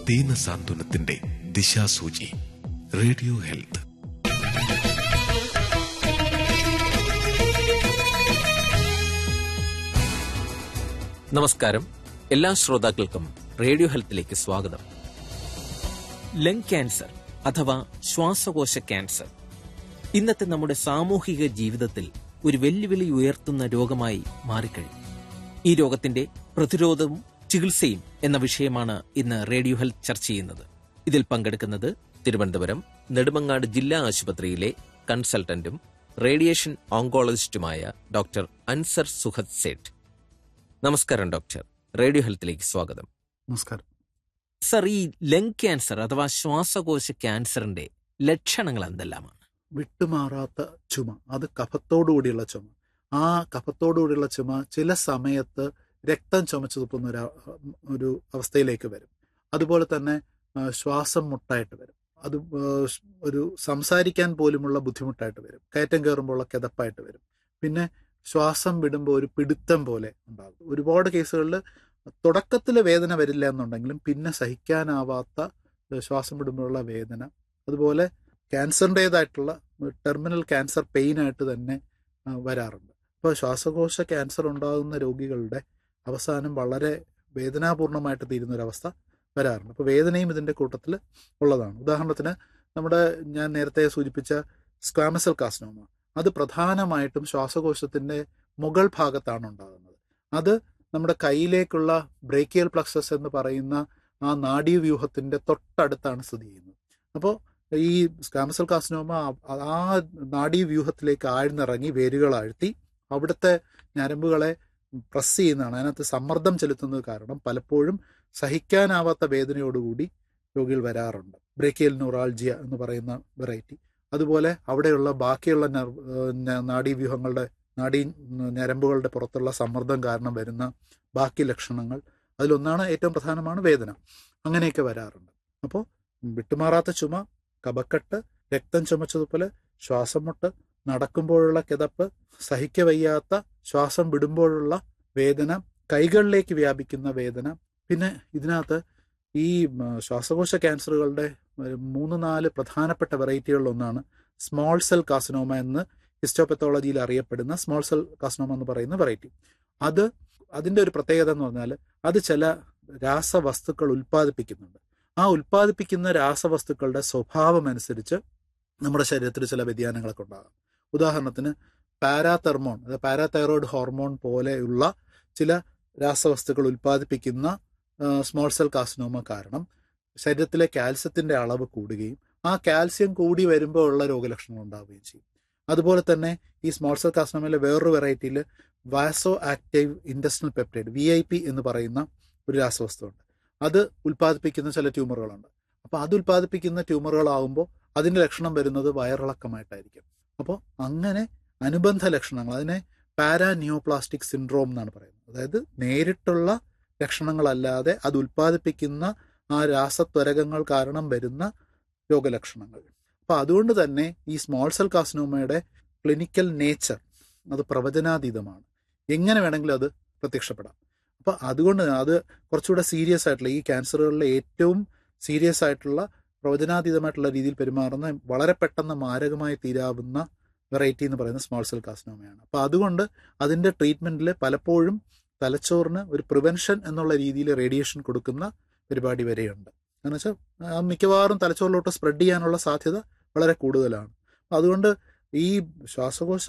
ദീന സാന്ത്വനത്തിന്റെ ദിശാസൂചി radio health നമസ്കാരം എല്ലാ ശ്രോതാക്കൾക്കും റേഡിയോ ഹെൽത്തിലേക്ക് സ്വാഗതം ലങ് ക്യാൻസർ അഥവാ ശ്വാസകോശ ക്യാൻസർ ഇന്നത്തെ നമ്മുടെ സാമൂഹിക ജീവിതത്തിൽ ഒരു വെല്ലുവിളി ഉയർത്തുന്ന രോഗമായി മാറിക്കഴിഞ്ഞു ഈ രോഗത്തിന്റെ പ്രതിരോധവും ചികിത്സയും എന്ന വിഷയമാണ് ഇന്ന് റേഡിയോ ഹെൽത്ത് ചർച്ച ചെയ്യുന്നത് ഇതിൽ പങ്കെടുക്കുന്നത് തിരുവനന്തപുരം നെടുമങ്ങാട് ജില്ലാ ആശുപത്രിയിലെ കൺസൾട്ടന്റും റേഡിയേഷൻ ഓങ്കോളജിസ്റ്റുമായ ഡോക്ടർ അൻസർ സുഹദ് സേഠ് നമസ്കാരം ഡോക്ടർ റേഡിയോ ഹെൽത്തിലേക്ക് സ്വാഗതം നമസ്കാരം സർ ഈ ലങ് ക്യാൻസർ അഥവാ ശ്വാസകോശ ക്യാൻസറിന്റെ ലക്ഷണങ്ങൾ എന്തെല്ലാമാണ് വിട്ടുമാറാത്ത ചുമ അത് കഫത്തോടുകൂടിയുള്ള ചുമ ആ കഫത്തോടുകൂടിയുള്ള ചുമ ചില സമയത്ത് രക്തം ചുമച്ചു തുപ്പുന്ന ഒരു ഒരു അവസ്ഥയിലേക്ക് വരും അതുപോലെ തന്നെ ആ, ശ്വാസം മുട്ടായിട്ട് വരും അത് ആ, ഒരു സംസാരിക്കാൻ പോലുമുള്ള ബുദ്ധിമുട്ടായിട്ട് വരും കയറ്റം കയറുമ്പോഴുള്ള കിതപ്പായിട്ട് വരും പിന്നെ ശ്വാസം വിടുമ്പോൾ ഒരു പിടുത്തം പോലെ ഉണ്ടാകും ഒരുപാട് കേസുകളിൽ തുടക്കത്തിൽ വേദന വരില്ല എന്നുണ്ടെങ്കിലും പിന്നെ സഹിക്കാനാവാത്ത ഏഹ്, ശ്വാസം വിടുമ്പോഴുള്ള വേദന അതുപോലെ ക്യാൻസറിൻ്റെതായിട്ടുള്ള ടെർമിനൽ ക്യാൻസർ പെയിൻ ആയിട്ട് തന്നെ ആ, വരാറുണ്ട് അപ്പോൾ ശ്വാസകോശ ക്യാൻസർ ഉണ്ടാകുന്ന രോഗികളുടെ അവസാനം വളരെ വേദനാപൂർണമായിട്ട് തീരുന്ന ഒരവസ്ഥ വരാറുണ്ട് അപ്പോൾ വേദനയും ഇതിൻ്റെ കൂട്ടത്തിൽ ഉള്ളതാണ് ഉദാഹരണത്തിന് നമ്മുടെ ഞാൻ നേരത്തെ സൂചിപ്പിച്ച സ്ക്വാമസൽ കാസ്നോമ അത് പ്രധാനമായിട്ടും ശ്വാസകോശത്തിൻ്റെ മുകൾ ഭാഗത്താണ് ഉണ്ടാകുന്നത് അത് നമ്മുടെ കയ്യിലേക്കുള്ള ബ്രേക്കിയൽ പ്ലക്സസ് എന്ന് പറയുന്ന ആ നാഡീവ്യൂഹത്തിൻ്റെ തൊട്ടടുത്താണ് സ്ഥിതി ചെയ്യുന്നത് അപ്പോൾ ഈ സ്കാമസൽ കാസ്നോമ ആ- ആ നാഡീവ്യൂഹത്തിലേക്ക് ആഴ്ന്നിറങ്ങി വേരുകൾ ആഴ്ത്തി അവിടുത്തെ ഞരമ്പുകളെ പ്രസ് ചെയ്യുന്നതാണ് അതിനകത്ത് സമ്മർദ്ദം ചെലുത്തുന്നത് കാരണം പലപ്പോഴും സഹിക്കാനാവാത്ത വേദനയോടുകൂടി രോഗികൾ വരാറുണ്ട് ബ്രേക്കിയൽ ന്യൂറാൾജിയ എന്ന് പറയുന്ന വെറൈറ്റി അതുപോലെ അവിടെയുള്ള ബാക്കിയുള്ള നെർവ് ഏഹ് ന- നാഡീവ്യൂഹങ്ങളുടെ നാഡീ ഞരമ്പുകളുടെ പുറത്തുള്ള സമ്മർദ്ദം കാരണം വരുന്ന ബാക്കി ലക്ഷണങ്ങൾ അതിലൊന്നാണ് ഏറ്റവും പ്രധാനമാണ് വേദന അങ്ങനെയൊക്കെ വരാറുണ്ട് അപ്പോൾ വിട്ടുമാറാത്ത ചുമ കപക്കെട്ട് രക്തം ചുമച്ചതുപോലെ ശ്വാസം മുട്ട് നടക്കുമ്പോഴുള്ള കിതപ്പ് സഹിക്കവയ്യാത്ത ശ്വാസം വിടുമ്പോഴുള്ള വേദന കൈകളിലേക്ക് വ്യാപിക്കുന്ന വേദന പിന്നെ ഇതിനകത്ത് ഈ ഉം, ശ്വാസകോശ ക്യാൻസറുകളുടെ ഒരു മൂന്ന് നാല് പ്രധാനപ്പെട്ട വെറൈറ്റികളിലൊന്നാണ് സ്മോൾ സെൽ കാസിനോമ എന്ന് ഹിസ്റ്റോപത്തോളജിയിൽ അറിയപ്പെടുന്ന സ്മോൾ സെൽ കാസിനോമ എന്ന് പറയുന്ന വെറൈറ്റി അത് അതിൻ്റെ ഒരു പ്രത്യേകത എന്ന് പറഞ്ഞാൽ അത് ചില രാസവസ്തുക്കൾ ഉൽപ്പാദിപ്പിക്കുന്നുണ്ട് ആ ഉൽപ്പാദിപ്പിക്കുന്ന രാസവസ്തുക്കളുടെ സ്വഭാവം അനുസരിച്ച് നമ്മുടെ ശരീരത്തിൽ ചില വ്യതിയാനങ്ങളൊക്കെ ഉണ്ടാകാം ഉദാഹരണത്തിന് പാരാതെർമോൺ അതായത് പാരാതൈറോയിഡ് ഹോർമോൺ പോലെയുള്ള ചില രാസവസ്തുക്കൾ ഉൽപ്പാദിപ്പിക്കുന്ന സ്മോൾ സെൽ കാസിനോമ കാരണം ശരീരത്തിലെ കാൽസ്യത്തിന്റെ അളവ് കൂടുകയും ആ കാൽസ്യം കൂടി വരുമ്പോൾ ഉള്ള രോഗലക്ഷണങ്ങൾ ഉണ്ടാവുകയും ചെയ്യും അതുപോലെ തന്നെ ഈ സ്മോൾ സെൽ കാസിനോമയിലെ വേറൊരു വെറൈറ്റിയിൽ vasoactive industrial peptide V I P എന്ന് പറയുന്ന ഒരു രാസവസ്തുണ്ട് അത് ഉൽപ്പാദിപ്പിക്കുന്ന ചില ട്യൂമറുകളുണ്ട് അപ്പോൾ അത് ഉൽപ്പാദിപ്പിക്കുന്ന ട്യൂമറുകളാകുമ്പോൾ അതിൻ്റെ ലക്ഷണം വരുന്നത് വയറിളക്കമായിട്ടായിരിക്കും അപ്പോൾ അങ്ങനെ അനുബന്ധ ലക്ഷണങ്ങൾ അതിനെ പാരാനിയോപ്ലാസ്റ്റിക് സിൻഡ്രോം എന്നാണ് പറയുന്നത് അതായത് നേരിട്ടുള്ള ലക്ഷണങ്ങളല്ലാതെ അത് ഉൽപ്പാദിപ്പിക്കുന്ന ആ രാസത്വരകങ്ങൾ കാരണം വരുന്ന രോഗലക്ഷണങ്ങൾ അപ്പോൾ അതുകൊണ്ട് തന്നെ ഈ സ്മോൾ സെൽ കാസിനോമയുടെ ക്ലിനിക്കൽ നേച്ചർ അത് പ്രവചനാതീതമാണ് എങ്ങനെ വേണമെങ്കിലും അത് പ്രത്യക്ഷപ്പെടാം അപ്പോൾ അതുകൊണ്ട് അത് കുറച്ചുകൂടെ സീരിയസ് ആയിട്ടുള്ള ഈ ക്യാൻസറുകളിലെ ഏറ്റവും സീരിയസ് ആയിട്ടുള്ള പ്രവചനാതീതമായിട്ടുള്ള രീതിയിൽ പെരുമാറുന്ന വളരെ പെട്ടെന്ന് മാരകമായി തീരാവുന്ന വെറൈറ്റി എന്ന് പറയുന്നത് സ്മോൾ സെൽ കാസിനോമയാണ് അപ്പോൾ അതുകൊണ്ട് അതിൻ്റെ ട്രീറ്റ്മെൻറ്റിൽ പലപ്പോഴും തലച്ചോറിന് ഒരു പ്രിവെൻഷൻ എന്നുള്ള രീതിയിൽ റേഡിയേഷൻ കൊടുക്കുന്ന പരിപാടി വരെയുണ്ട് എന്ന് വെച്ചാൽ ആ മിക്കവാറും തലച്ചോറിലോട്ട് സ്പ്രെഡ് ചെയ്യാനുള്ള സാധ്യത വളരെ കൂടുതലാണ് അതുകൊണ്ട് ഈ ശ്വാസകോശ